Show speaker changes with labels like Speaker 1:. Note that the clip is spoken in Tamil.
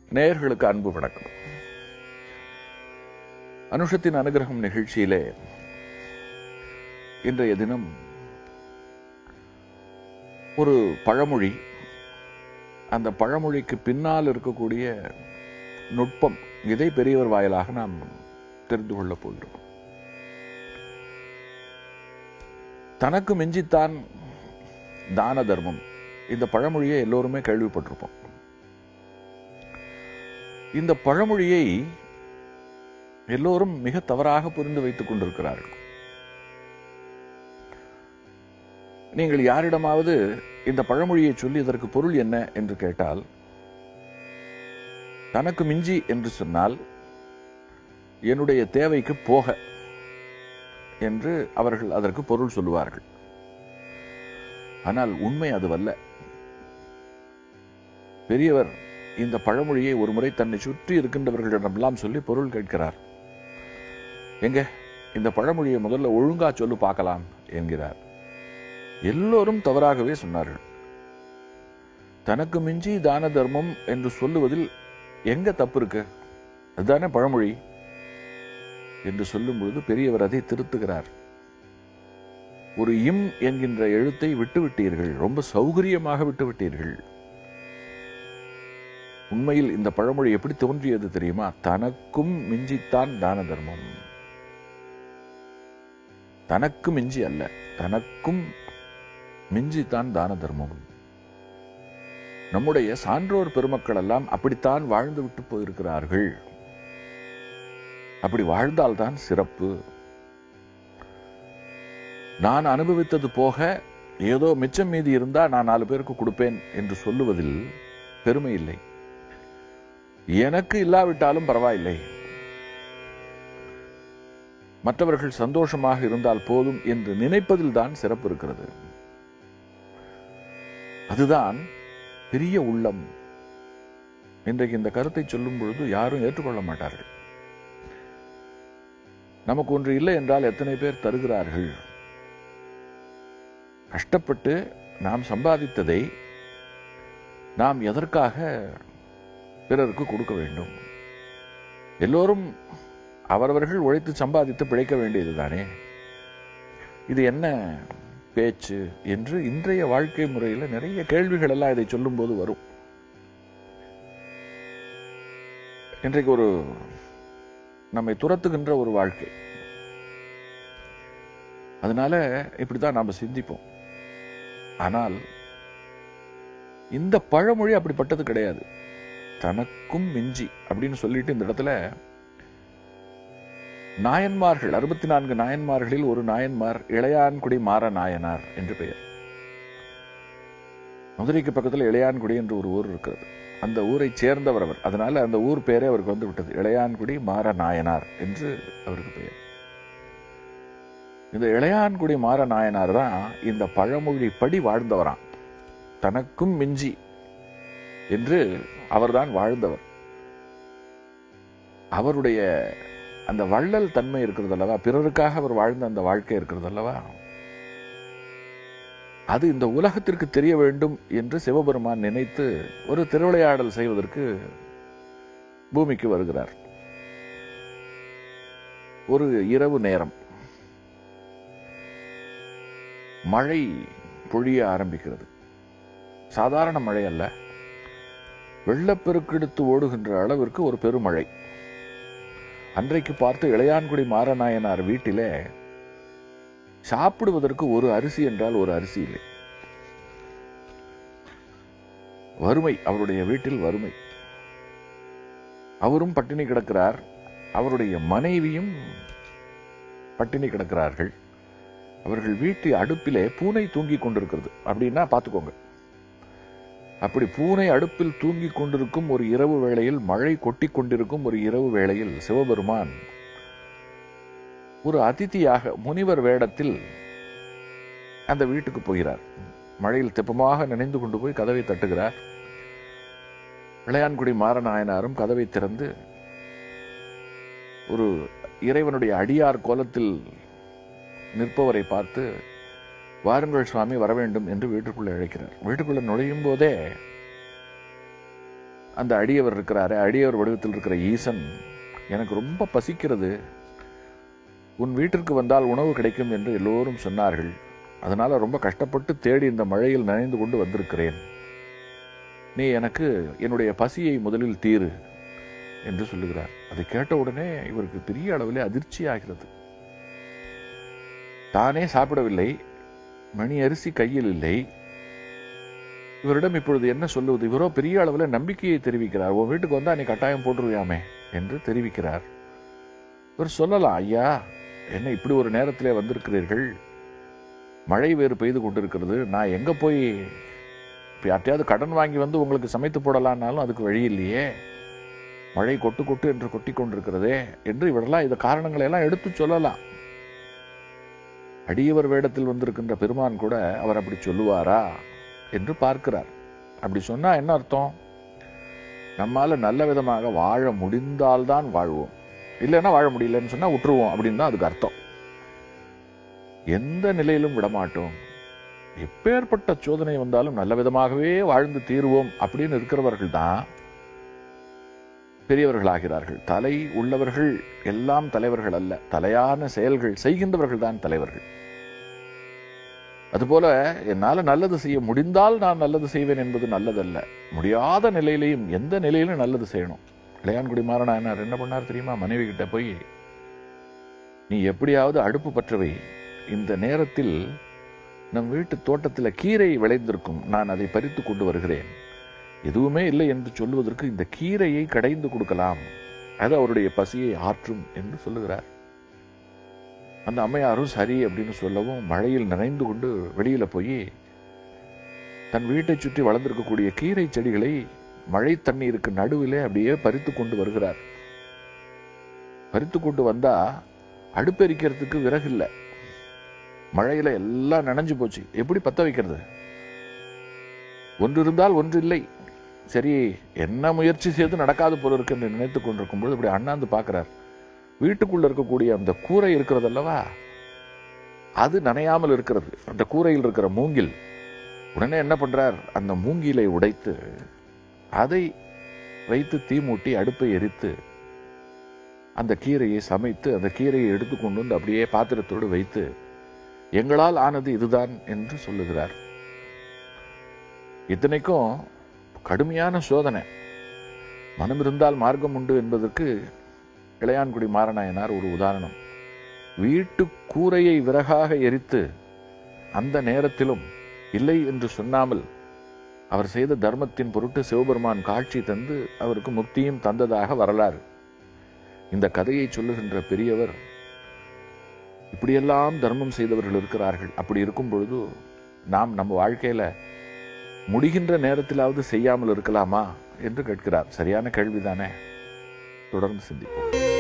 Speaker 1: நேயர்களுக்கு அன்பு வணக்கம் அனுஷத்தின் அனுகிரகம் நிகழ்ச்சியிலே இன்றைய தினம் ஒரு பழமொழி அந்த பழமொழிக்கு பின்னால் இருக்கக்கூடிய நுட்பம் இதை பெரியவர் வாயிலாக நாம் தெரிந்து கொள்ளப் போகிறோம் தனக்கு மிஞ்சித்தான் தான தர்மம் இந்த பழமொழியை எல்லோருமே கேள்விப்பட்டிருப்போம் இந்த பழமொழியை எல்லோரும் மிக தவறாக புரிந்து வைத்துக் கொண்டிருக்கிறார்கள் நீங்கள் யாரிடமாவது இந்த பழமொழியை சொல்லி இதற்கு பொருள் என்ன என்று கேட்டால் தனக்கு மிஞ்சி என்று சொன்னால் என்னுடைய தேவைக்கு போக என்று அவர்கள் அதற்கு பொருள் சொல்லுவார்கள் ஆனால் உண்மை அதுவல்ல பெரியவர் இந்த பழமொழியை ஒருமுறை தன்னை சுற்றி இருக்கின்றவர்களிடமெல்லாம் சொல்லி பொருள் கேட்கிறார் எங்க இந்த பழமொழியை முதல்ல ஒழுங்கா சொல்லு பார்க்கலாம் என்கிறார் எல்லோரும் தவறாகவே சொன்னார்கள் தனக்கு மிஞ்சி தான தர்மம் என்று சொல்லுவதில் எங்க தப்பு இருக்கு அதுதானே பழமொழி என்று சொல்லும் பொழுது பெரியவர் அதை திருத்துகிறார் ஒரு இம் என்கின்ற எழுத்தை விட்டுவிட்டீர்கள் ரொம்ப சௌகரியமாக விட்டுவிட்டீர்கள் உண்மையில் இந்த பழமொழி எப்படி தோன்றியது தெரியுமா தனக்கும் மிஞ்சித்தான் தான தர்மம் தனக்கு மிஞ்சி அல்ல தனக்கும் மிஞ்சித்தான் தான தர்மம் நம்முடைய சான்றோர் பெருமக்கள் எல்லாம் அப்படித்தான் வாழ்ந்து விட்டு போயிருக்கிறார்கள் அப்படி வாழ்ந்தால்தான் சிறப்பு நான் அனுபவித்தது போக ஏதோ மிச்சம் மீதி இருந்தா நான் நாலு பேருக்கு கொடுப்பேன் என்று சொல்லுவதில் பெருமை இல்லை எனக்கு இல்லாவிட்டாலும் பரவாயில்லை மற்றவர்கள் சந்தோஷமாக இருந்தால் போதும் என்று நினைப்பதில் தான் சிறப்பு இருக்கிறது அதுதான் பெரிய உள்ளம் இன்றைக்கு இந்த கருத்தை சொல்லும் பொழுது யாரும் ஏற்றுக்கொள்ள மாட்டார்கள் நமக்கு ஒன்று இல்லை என்றால் எத்தனை பேர் தருகிறார்கள் கஷ்டப்பட்டு நாம் சம்பாதித்ததை நாம் எதற்காக பிறருக்கு கொடுக்க வேண்டும் எல்லோரும் அவரவர்கள் உழைத்து சம்பாதித்து பிழைக்க வேண்டியதுதானே இது என்ன பேச்சு என்று இன்றைய வாழ்க்கை முறையில் நிறைய கேள்விகள் எல்லாம் இதை சொல்லும்போது வரும் இன்றைக்கு ஒரு நம்மை துரத்துகின்ற ஒரு வாழ்க்கை அதனால இப்படிதான் நாம சிந்திப்போம் ஆனால் இந்த பழமொழி அப்படிப்பட்டது கிடையாது தனக்கும் மிஞ்சி அப்படின்னு சொல்லிட்டு இந்த இடத்துல நாயன்மார்கள் அறுபத்தி நான்கு நாயன்மார்களில் ஒரு நாயன்மார் இளையான்குடி மாற நாயனார் என்று பெயர் மதுரைக்கு பக்கத்தில் இளையான்குடி என்று ஒரு ஊர் இருக்கிறது அந்த ஊரை சேர்ந்தவர் அவர் அதனால அந்த ஊர் பேரே அவருக்கு வந்து விட்டது இளையான்குடி மாற நாயனார் என்று அவருக்கு பெயர் இந்த இளையான்குடி மாற நாயனார் தான் இந்த பழமொழி படி வாழ்ந்தவராம் தனக்கும் மிஞ்சி என்று அவர்தான் வாழ்ந்தவர் அவருடைய அந்த வள்ளல் தன்மை இருக்கிறது அல்லவா பிறருக்காக அவர் வாழ்ந்த அந்த வாழ்க்கை இருக்கிறது அல்லவா அது இந்த உலகத்திற்கு தெரிய வேண்டும் என்று சிவபெருமான் நினைத்து ஒரு திருவிளையாடல் செய்வதற்கு பூமிக்கு வருகிறார் ஒரு இரவு நேரம் மழை பொழிய ஆரம்பிக்கிறது சாதாரண மழை அல்ல வெள்ளப்பெருக்கெடுத்து ஓடுகின்ற அளவிற்கு ஒரு பெருமழை அன்றைக்கு பார்த்து இளையான்குடி மாரநாயனார் வீட்டிலே சாப்பிடுவதற்கு ஒரு அரிசி என்றால் ஒரு அரிசி இல்லை வறுமை அவருடைய வீட்டில் வறுமை அவரும் பட்டினி கிடக்கிறார் அவருடைய மனைவியும் பட்டினி கிடக்கிறார்கள் அவர்கள் வீட்டு அடுப்பிலே பூனை தூங்கி கொண்டிருக்கிறது அப்படின்னா பார்த்துக்கோங்க அப்படி பூனை அடுப்பில் தூங்கி கொண்டிருக்கும் ஒரு இரவு வேளையில் மழை கொட்டி கொண்டிருக்கும் ஒரு இரவு வேளையில் சிவபெருமான் ஒரு அதிதியாக முனிவர் வேடத்தில் அந்த வீட்டுக்கு போகிறார் மழையில் தெப்பமாக நினைந்து கொண்டு போய் கதவை தட்டுகிறார் இளையான்குடி மாரநாயனாரும் கதவை திறந்து ஒரு இறைவனுடைய அடியார் கோலத்தில் நிற்பவரை பார்த்து வாருங்கள் சுவாமி வர வேண்டும் என்று வீட்டுக்குள்ள அழைக்கிறார் வீட்டுக்குள்ள நுழையும் போதே அந்த அடியவர் இருக்கிறாரு அடியவர் வடிவத்தில் இருக்கிற ஈசன் எனக்கு ரொம்ப பசிக்கிறது உன் வீட்டிற்கு வந்தால் உணவு கிடைக்கும் என்று எல்லோரும் சொன்னார்கள் அதனால ரொம்ப கஷ்டப்பட்டு தேடி இந்த மழையில் நனைந்து கொண்டு வந்திருக்கிறேன் நீ எனக்கு என்னுடைய பசியை முதலில் தீரு என்று சொல்லுகிறார் அதை கேட்ட உடனே இவருக்கு பெரிய அளவிலே அதிர்ச்சி ஆகிறது தானே சாப்பிடவில்லை மணி அரிசி கையில் இல்லை இவரிடம் இப்பொழுது என்ன சொல்லுவது இவரோ பெரிய அளவில் நம்பிக்கையை தெரிவிக்கிறார் உன் வீட்டுக்கு வந்தா நீ கட்டாயம் போட்டுருவியாமே என்று தெரிவிக்கிறார் இவர் சொல்லலாம் ஐயா என்ன இப்படி ஒரு நேரத்திலே வந்திருக்கிறீர்கள் மழை வேறு பெய்து கொண்டிருக்கிறது நான் எங்க போய் இப்போ யார்ட்டையாவது கடன் வாங்கி வந்து உங்களுக்கு சமைத்து போடலான்னாலும் அதுக்கு வழி இல்லையே மழை கொட்டு கொட்டு என்று கொட்டி கொண்டிருக்கிறதே என்று இவரெல்லாம் இந்த காரணங்களை எல்லாம் எடுத்து சொல்லலாம் அடியவர் வேடத்தில் வந்திருக்கின்ற பெருமான் கூட அவர் அப்படி சொல்லுவாரா என்று பார்க்கிறார் அப்படி சொன்னா என்ன அர்த்தம் நம்மால நல்ல விதமாக வாழ முடிந்தால்தான் வாழ்வோம் இல்லைன்னா வாழ முடியலன்னு சொன்னா விட்டுருவோம் அப்படின்னு தான் அதுக்கு அர்த்தம் எந்த நிலையிலும் விடமாட்டோம் எப்பேற்பட்ட சோதனை வந்தாலும் நல்ல விதமாகவே வாழ்ந்து தீருவோம் அப்படின்னு இருக்கிறவர்கள் தான் பெரியவர்களாகிறார்கள் தலை உள்ளவர்கள் எல்லாம் தலைவர்கள் அல்ல தலையான செயல்கள் செய்கின்றவர்கள் தான் தலைவர்கள் அதுபோல என்னால நல்லது செய்ய முடிந்தால் நான் நல்லது செய்வேன் என்பது நல்லதல்ல முடியாத நிலையிலையும் எந்த நிலையிலும் நல்லது செய்யணும் இளையான்குடி மாறனாயனார் என்ன பண்ணார் தெரியுமா மனைவி கிட்ட போய் நீ எப்படியாவது அடுப்பு பற்றவை இந்த நேரத்தில் நம் வீட்டு தோட்டத்தில் கீரை விளைந்திருக்கும் நான் அதை பறித்து கொண்டு வருகிறேன் எதுவுமே இல்லை என்று சொல்லுவதற்கு இந்த கீரையை கடைந்து கொடுக்கலாம் அது அவருடைய பசியை ஆற்றும் என்று சொல்லுகிறார் அந்த அம்மையாரும் சரி அப்படின்னு சொல்லவும் மழையில் நனைந்து கொண்டு வெளியில போய் தன் வீட்டை சுற்றி வளர்ந்திருக்கக்கூடிய கீரை செடிகளை மழை தண்ணீருக்கு நடுவிலே அப்படியே பறித்து கொண்டு வருகிறார் பறித்து கொண்டு வந்தா அடுப்பெரிக்கிறதுக்கு விறகு இல்லை மழையில எல்லாம் நனைஞ்சு போச்சு எப்படி பத்த வைக்கிறது ஒன்று இருந்தால் ஒன்று இல்லை சரி என்ன முயற்சி செய்து நடக்காது போல இருக்கு என்று நினைத்துக் கொண்டிருக்கும் பொழுது இப்படி அண்ணாந்து பார்க்கிறார் வீட்டுக்குள்ள இருக்கக்கூடிய அந்த கூரை இருக்கிறது அல்லவா அது நனையாமல் இருக்கிறது அந்த கூரையில் இருக்கிற மூங்கில் உடனே என்ன பண்றார் அந்த மூங்கிலை உடைத்து அதை வைத்து தீ மூட்டி அடுப்பை எரித்து அந்த கீரையை சமைத்து அந்த கீரையை எடுத்து கொண்டு வந்து அப்படியே பாத்திரத்தோடு வைத்து எங்களால் ஆனது இதுதான் என்று சொல்லுகிறார் இத்தனைக்கும் கடுமையான சோதனை மனம் இருந்தால் மார்க்கம் உண்டு என்பதற்கு இளையான்குடி மாரநாயனார் ஒரு உதாரணம் வீட்டு கூரையை விறகாக எரித்து அந்த நேரத்திலும் இல்லை என்று சொன்னாமல் அவர் செய்த தர்மத்தின் பொருட்டு சிவபெருமான் காட்சி தந்து அவருக்கு முக்தியும் தந்ததாக வரலாறு இந்த கதையை சொல்லுகின்ற பெரியவர் இப்படியெல்லாம் தர்மம் செய்தவர்கள் இருக்கிறார்கள் அப்படி இருக்கும் பொழுது நாம் நம்ம வாழ்க்கையில முடிகின்ற நேரத்திலாவது செய்யாமல் இருக்கலாமா என்று கேட்கிறார் சரியான கேள்விதானே தொடர்ந்து சிந்திப்போம்